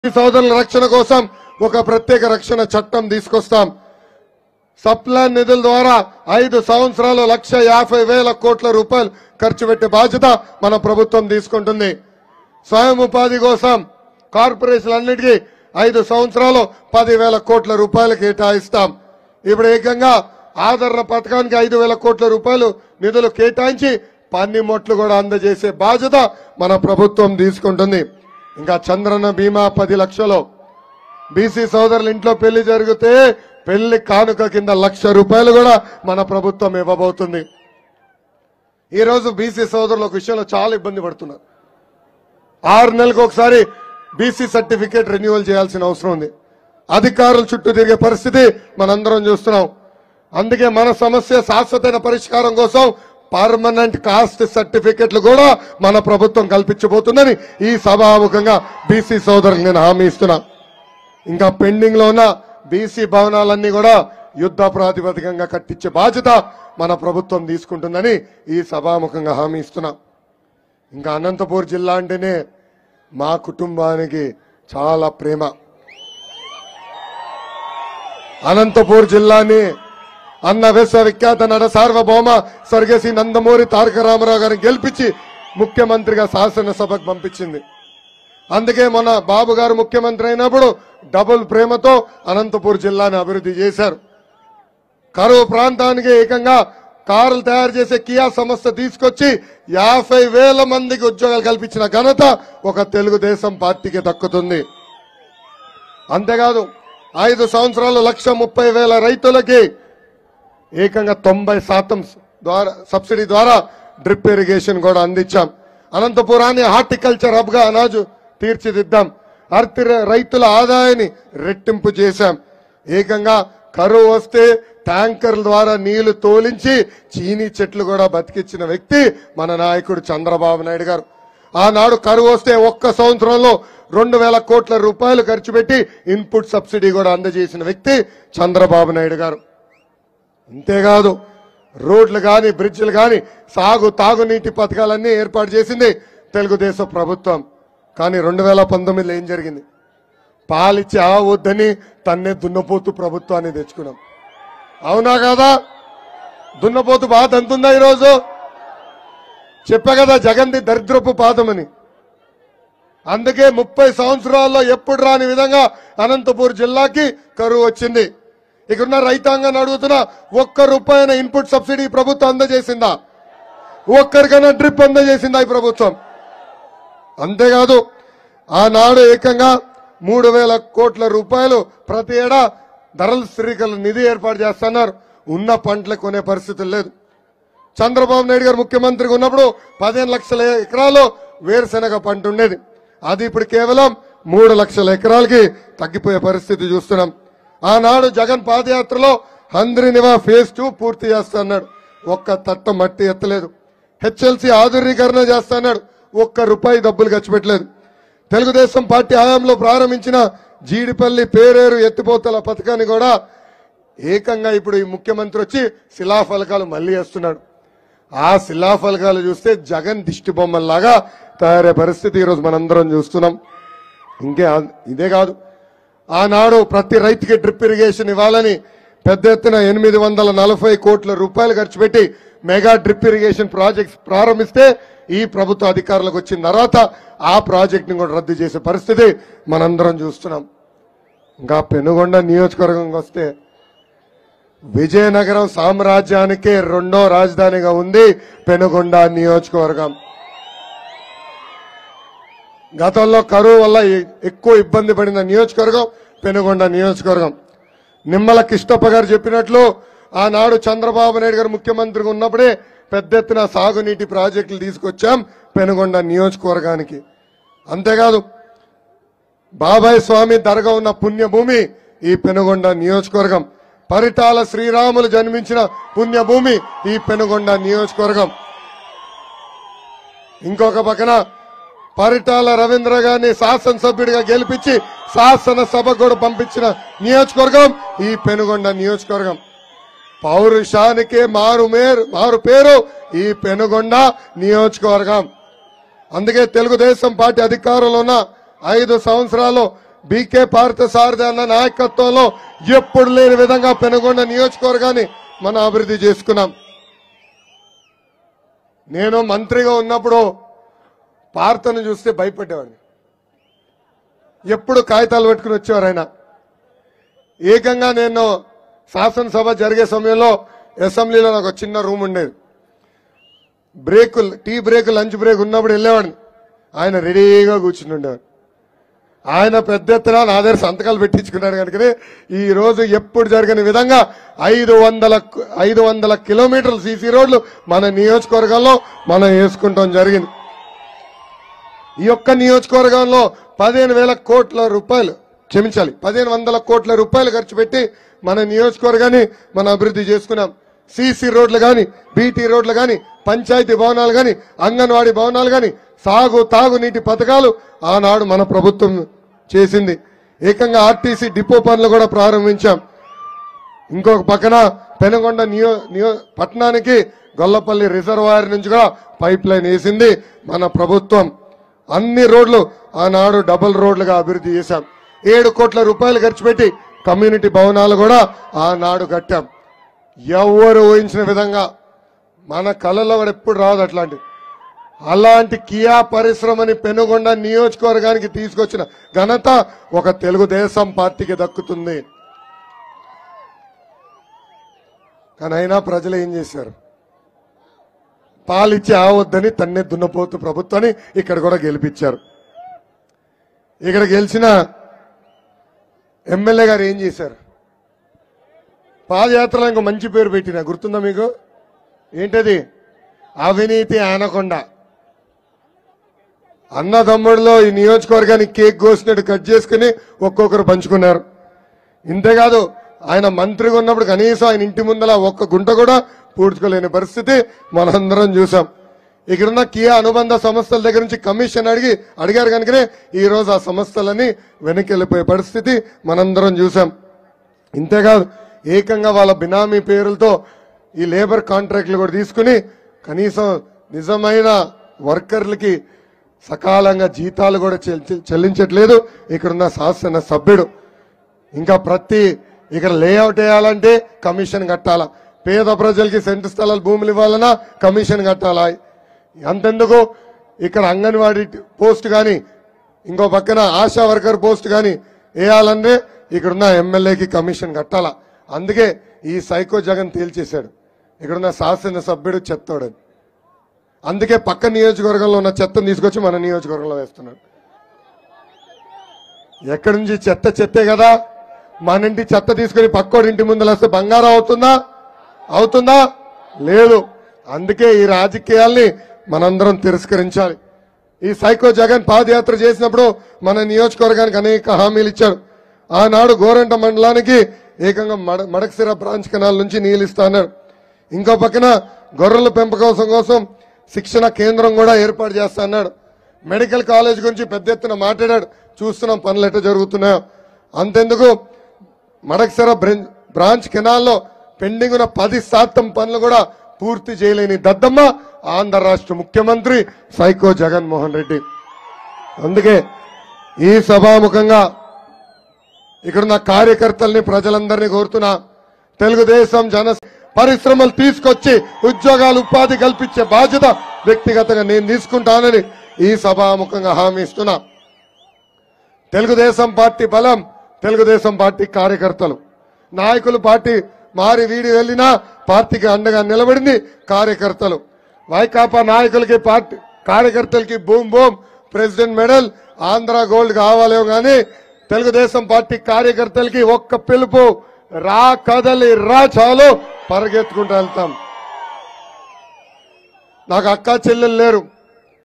ఈ సోదరుల రక్షణ కోసం ఒక ప్రత్యేక రక్షణ చట్టం తీసుకొస్తాం సప్లాన్ నిధుల ద్వారా ఐదు సంవత్సరాలు లక్ష యాభై వేల కోట్ల రూపాయలు ఖర్చు పెట్టే బాధ్యత మన ప్రభుత్వం తీసుకుంటుంది స్వయం ఉపాధి కోసం కార్పొరేషన్లన్నిటికీ ఐదు సంవత్సరాలు పదివేల కోట్ల రూపాయలు కేటాయిస్తాం ఇప్పుడు ఏకంగా ఆదరణ పథకానికి ఐదు వేల కోట్ల రూపాయలు నిధులు కేటాయించి పన్నిమొట్లు కూడా అందజేసే బాధ్యత మన ప్రభుత్వం తీసుకుంటుంది ఇంకా చంద్రన్న బీమా పది లక్షలు బీసీ సోదరుల ఇంట్లో పెళ్లి జరిగితే పెళ్లి కానుక కింద లక్ష రూపాయలు కూడా మన ప్రభుత్వం ఇవ్వబోతుంది ఈ రోజు బీసీ సోదరుల ఒక విషయంలో చాలా ఇబ్బంది పడుతున్నారు ఆరు నెలలకు ఒకసారి బీసీ సర్టిఫికేట్ రెన్యువల్ చేయాల్సిన అవసరం ఉంది అధికారుల చుట్టూ తిరిగే పరిస్థితి మనందరం చూస్తున్నాం అందుకే మన సమస్య శాశ్వతమైన పరిష్కారం కోసం పర్మనెంట్ కాస్ట్ సర్టిఫికెట్లు కూడా మన ప్రభుత్వం కల్పించబోతుందని ఈ సభాముఖంగా బీసీ సోదరులకు నేను హామీ ఇస్తున్నా ఇంకా పెండింగ్ లో ఉన్న బీసీ భవనాలన్నీ కూడా యుద్ధ ప్రాతిపదికంగా కట్టించే బాధ్యత మన ప్రభుత్వం తీసుకుంటుందని ఈ సభాముఖంగా హామీ ఇస్తున్నా ఇంకా అనంతపూర్ జిల్లా అంటేనే మా కుటుంబానికి చాలా ప్రేమ అనంతపూర్ జిల్లాని అన్న విశ్వవిఖ్యాత నట సార్వభౌమ స్వర్గశ్రీ నందమూరి తారక రామారావు గారిని గెలిపించి ముఖ్యమంత్రిగా శాసనసభకు పంపించింది అందుకే మన బాబు గారు ముఖ్యమంత్రి అయినప్పుడు డబుల్ ప్రేమతో అనంతపూర్ జిల్లాని అభివృద్ధి చేశారు కరువు ప్రాంతానికి ఏకంగా కార్లు తయారు చేసే కియా సంస్థ తీసుకొచ్చి యాభై వేల మందికి ఉద్యోగాలు కల్పించిన ఘనత ఒక తెలుగుదేశం పార్టీకి దక్కుతుంది అంతేకాదు ఐదు సంవత్సరాలు లక్ష ముప్పై వేల రైతులకి ఏకంగా తొంభై శాతం ద్వారా సబ్సిడీ ద్వారా డ్రిప్ ఇరిగేషన్ కూడా అందించాం అనంతపురాన్ని హార్టికల్చర్ హబ్ గా అనాజు తీర్చిదిద్దాం అర్తి రైతుల ఆదాయాన్ని రెట్టింపు చేశాం ఏకంగా కరువు వస్తే ట్యాంకర్ల ద్వారా నీళ్లు తోలించి చీనీ చెట్లు కూడా బతికించిన వ్యక్తి మన నాయకుడు చంద్రబాబు నాయుడు గారు ఆనాడు కరువు వస్తే ఒక్క సంవత్సరంలో రెండు వేల కోట్ల రూపాయలు ఖర్చు పెట్టి ఇన్పుట్ సబ్సిడీ కూడా అందజేసిన వ్యక్తి చంద్రబాబు నాయుడు గారు అంతేకాదు రోడ్లు కానీ బ్రిడ్జ్లు కానీ సాగు తాగునీటి పథకాలన్నీ ఏర్పాటు చేసింది తెలుగుదేశం ప్రభుత్వం కానీ రెండు వేల పంతొమ్మిదిలో ఏం జరిగింది పాలిచ్చి ఆ వద్దని తన్నే దున్నపోతు ప్రభుత్వాన్ని తెచ్చుకున్నాం అవునా కాదా దున్నపోతు బాధ ఎంతుందా ఈరోజు చెప్పా కదా జగన్ది దరిద్రపు పాదమని అందుకే ముప్పై సంవత్సరాల్లో ఎప్పుడు రాని విధంగా అనంతపూర్ జిల్లాకి కరువు వచ్చింది ఇక్కడున్న రైతాంగాన్ని అడుగుతున్నా ఒక్క రూపాయన ఇన్పుట్ సబ్సిడీ ఈ ప్రభుత్వం అందజేసిందా ఒక్కరికైనా డ్రిప్ అందజేసిందా ఈ ప్రభుత్వం అంతేకాదు ఆనాడు ఏకంగా మూడు వేల కోట్ల రూపాయలు ప్రతి ఏడా ధరల స్థిరీకరణ నిధి ఏర్పాటు చేస్తున్నారు ఉన్న పంటలు కొనే పరిస్థితులు లేదు చంద్రబాబు నాయుడు గారు ముఖ్యమంత్రిగా ఉన్నప్పుడు పదిహేను లక్షల ఎకరాలు వేరుశెనగ పంట ఉండేది అది ఇప్పుడు కేవలం మూడు లక్షల ఎకరాలకి తగ్గిపోయే పరిస్థితి చూస్తున్నాం ఆనాడు జగన్ పాదయాత్రలో హంద్రి నివా ఫేజ్ టూ పూర్తి చేస్తాన్నాడు ఒక్క తట్ట మట్టి ఎత్తలేదు హెచ్ఎల్సి ఆధునీకరణ చేస్తాన్నాడు ఒక్క రూపాయి డబ్బులు ఖర్చు పెట్టలేదు తెలుగుదేశం పార్టీ హయాంలో ప్రారంభించిన జీడిపల్లి పేరేరు ఎత్తిపోతల పథకాన్ని కూడా ఏకంగా ఇప్పుడు ఈ ముఖ్యమంత్రి వచ్చి శిలాఫలకాలు మళ్ళీ వేస్తున్నాడు ఆ శిలాఫలకాలు చూస్తే జగన్ దిష్టి బొమ్మల్లాగా తయారయ్యే పరిస్థితి ఈరోజు మనందరం చూస్తున్నాం ఇంకే ఆ- ఇదే కాదు ఆనాడు ప్రతి రైతుకి డ్రిప్ ఇరిగేషన్ ఇవ్వాలని పెద్ద ఎత్తున ఎనిమిది వందల నలభై కోట్ల రూపాయలు ఖర్చు పెట్టి మెగా డ్రిప్ ఇరిగేషన్ ప్రాజెక్ట్స్ ప్రారంభిస్తే ఈ ప్రభుత్వ అధికారులకు వచ్చిన తర్వాత ఆ ప్రాజెక్ట్ ని కూడా రద్దు చేసే పరిస్థితి మనందరం చూస్తున్నాం ఇంకా పెనుగొండ నియోజకవర్గంకి వస్తే విజయనగరం సామ్రాజ్యానికే రెండో రాజధానిగా ఉంది పెనుగొండ నియోజకవర్గం గతంలో కరువు వల్ల ఎ- ఎక్కువ ఇబ్బంది పడిన నియోజకవర్గం పెనుగొండ నియోజకవర్గం నిమ్మల కిష్టప్ప గారు చెప్పినట్లు ఆనాడు చంద్రబాబు నాయుడు గారు ముఖ్యమంత్రిగా ఉన్నప్పుడే పెద్ద ఎత్తున సాగునీటి ప్రాజెక్టులు తీసుకొచ్చాం పెనుగొండ నియోజకవర్గానికి అంతేకాదు బాబాయ్ స్వామి దర్గా ఉన్న పుణ్యభూమి ఈ పెనుగొండ నియోజకవర్గం పరిటాల శ్రీరాములు జన్మించిన పుణ్యభూమి ఈ పెనుగొండ నియోజకవర్గం ఇంకొక పక్కన పరిటాల రవీంద్ర గారిని శాసనసభ్యుడిగా గెలిపించి శాసనసభ కూడా పంపించిన నియోజకవర్గం ఈ పెనుగొండ నియోజకవర్గం పౌరుషానికి మారు మేరు మారు పేరు ఈ పెనుగొండ నియోజకవర్గం అందుకే తెలుగుదేశం పార్టీ అధికారంలో ఉన్న ఐదు సంవత్సరాలు బీకే పార్థసారథి అన్న నాయకత్వంలో ఎప్పుడు లేని విధంగా పెనుగొండ నియోజకవర్గాన్ని మనం అభివృద్ధి చేసుకున్నాం నేను మంత్రిగా ఉన్నప్పుడు పార్థను చూస్తే భయపడేవాడిని ఎప్పుడు కాగితాలు పెట్టుకుని వచ్చేవారు ఆయన ఏకంగా నేను శాసనసభ జరిగే సమయంలో అసెంబ్లీలో నాకు ఒక చిన్న రూమ్ ఉండేది బ్రేకులు టీ బ్రేక్ లంచ్ బ్రేక్ ఉన్నప్పుడు వెళ్ళేవాడిని ఆయన రెడీగా కూర్చుని ఉండేవాడు ఆయన పెద్ద ఎత్తున నా దగ్గర సంతకాలు పెట్టించుకున్నాడు కనుక ఈ రోజు ఎప్పుడు జరగని విధంగా ఐదు వందల ఐదు వందల కిలోమీటర్ల సీసీ రోడ్లు మన నియోజకవర్గంలో మనం వేసుకుంటాం జరిగింది ఈ యొక్క నియోజకవర్గంలో పదిహేను వేల కోట్ల రూపాయలు క్షమించాలి పదిహేను వందల కోట్ల రూపాయలు ఖర్చు పెట్టి మన నియోజకవర్గాన్ని మనం అభివృద్ధి చేసుకున్నాం సీసీ రోడ్లు కానీ బీటీ రోడ్లు కానీ పంచాయతీ భవనాలు కానీ అంగన్వాడీ భవనాలు కానీ సాగు తాగునీటి పథకాలు ఆనాడు మన ప్రభుత్వం చేసింది ఏకంగా ఆర్టీసీ డిపో పనులు కూడా ప్రారంభించాం ఇంకొక పక్కన పెనుగొండ నియో నియో పట్టణానికి గొల్లపల్లి రిజర్వాయర్ నుంచి కూడా పైప్ లైన్ వేసింది మన ప్రభుత్వం అన్ని రోడ్లు ఆనాడు డబుల్ రోడ్లుగా అభివృద్ధి చేశాం ఏడు కోట్ల రూపాయలు ఖర్చు పెట్టి కమ్యూనిటీ భవనాలు కూడా ఆనాడు కట్టాం ఎవరు ఊహించిన విధంగా మన కళలో కూడా ఎప్పుడు రాదు అట్లాంటి అలాంటి కియా పరిశ్రమని పెనుగొండ నియోజకవర్గానికి తీసుకొచ్చిన ఘనత ఒక తెలుగుదేశం పార్టీకి దక్కుతుంది కానీ అయినా ప్రజలు ఏం చేశారు పాలిచ్చి ఆవద్దని తన్నే దున్నపోతు ప్రభుత్వాన్ని ఇక్కడ కూడా గెలిపించారు ఇక్కడ గెలిచిన ఎమ్మెల్యే గారు ఏం చేశారు పాదయాత్రలో ఇంకో మంచి పేరు పెట్టిన గుర్తుందా మీకు ఏంటది అవినీతి ఆనకొండ అన్నదమ్ముడిలో ఈ నియోజకవర్గానికి కేక్ కోసినట్టు కట్ చేసుకుని ఒక్కొక్కరు పంచుకున్నారు ఇంతేకాదు ఆయన మంత్రిగా ఉన్నప్పుడు కనీసం ఆయన ఇంటి ముందల ఒక్క గుంట కూడా పూడ్చుకోలేని పరిస్థితి మనందరం చూసాం ఇక్కడున్న కియా అనుబంధ సంస్థల దగ్గర నుంచి కమిషన్ అడిగి అడిగారు కనుకనే ఈ రోజు ఆ సంస్థలన్నీ వెనక్కి వెళ్ళిపోయే పరిస్థితి మనందరం చూసాం ఇంతేకాదు ఏకంగా వాళ్ళ బినామీ పేరులతో ఈ లేబర్ కాంట్రాక్ట్లు కూడా తీసుకుని కనీసం నిజమైన వర్కర్లకి సకాలంగా జీతాలు కూడా చెల్లి- చెల్లించట్లేదు ఇక్కడున్న శాసన సభ్యుడు ఇంకా ప్రతి ఇక్కడ లేఅవుట్ వేయాలంటే కమిషన్ కట్టాలా పేద ప్రజలకి సెంటు స్థలాలు భూములు ఇవ్వాలన్నా కమిషన్ కట్టాలా అంతెందుకు ఇక్కడ అంగన్వాడీ పోస్ట్ కానీ ఇంకో పక్కన ఆశా వర్కర్ పోస్ట్ కానీ వేయాలంటే ఇక్కడున్న ఎమ్మెల్యేకి కమిషన్ కట్టాలా అందుకే ఈ సైకో జగన్ తేల్చేశాడు ఇక్కడున్న శాసన సభ్యుడు చెత్తోడని అందుకే పక్క నియోజకవర్గంలో ఉన్న చెత్తను తీసుకొచ్చి మన నియోజకవర్గంలో వేస్తున్నాడు ఎక్కడి నుంచి చెత్త చెత్తే కదా మన ఇంటి చెత్త తీసుకుని పక్కోడి ఇంటి ముందర వస్తే బంగారం అవుతుందా అవుతుందా లేదు అందుకే ఈ రాజకీయాల్ని మనందరం తిరస్కరించాలి ఈ సైకో జగన్ పాదయాత్ర చేసినప్పుడు మన నియోజకవర్గానికి అనేక హామీలు ఇచ్చాడు ఆనాడు గోరంట మండలానికి ఏకంగా మడ మడకసిర బ్రాంచ్ కెనాల్ నుంచి నీళ్ళు ఇస్తా అన్నాడు ఇంకో పక్కన గొర్రెల పెంపకం కోసం శిక్షణ కేంద్రం కూడా ఏర్పాటు చేస్తా అన్నాడు మెడికల్ కాలేజ్ గురించి పెద్ద ఎత్తున మాట్లాడాడు చూస్తున్నాం పనులు ఎట్లా జరుగుతున్నాయో అంతెందుకు మడకసిర బ్రెం- బ్రాంచ్ కెనాల్లో పెండింగ్ ఉన్న పది శాతం పనులు కూడా పూర్తి చేయలేని దద్దమ్మ ఆంధ్ర రాష్ట్ర ముఖ్యమంత్రి సైకో జగన్మోహన్ రెడ్డి అందుకే ఈ సభాముఖంగా ఇక్కడున్న కార్యకర్తల్ని ప్రజలందరినీ కోరుతున్నా తెలుగుదేశం జన పరిశ్రమలు తీసుకొచ్చి ఉద్యోగాలు ఉపాధి కల్పించే బాధ్యత వ్యక్తిగతంగా నేను తీసుకుంటానని ఈ సభాముఖంగా హామీ ఇస్తున్నా తెలుగుదేశం పార్టీ బలం తెలుగుదేశం పార్టీ కార్యకర్తలు నాయకులు పార్టీ మారి వీడి వెళ్ళినా పార్టీకి అండగా నిలబడింది కార్యకర్తలు వైకాపా నాయకులకి పార్టీ కార్యకర్తలకి boom boom president medal Andhra gold కావాలేమో కానీ తెలుగుదేశం పార్టీ కార్యకర్తలకి ఒక్క పిలుపు రా కదలి రా చాలు పరిగెత్తుకుంటూ వెళ్తాం నాకు అక్క చెల్లెలు లేరు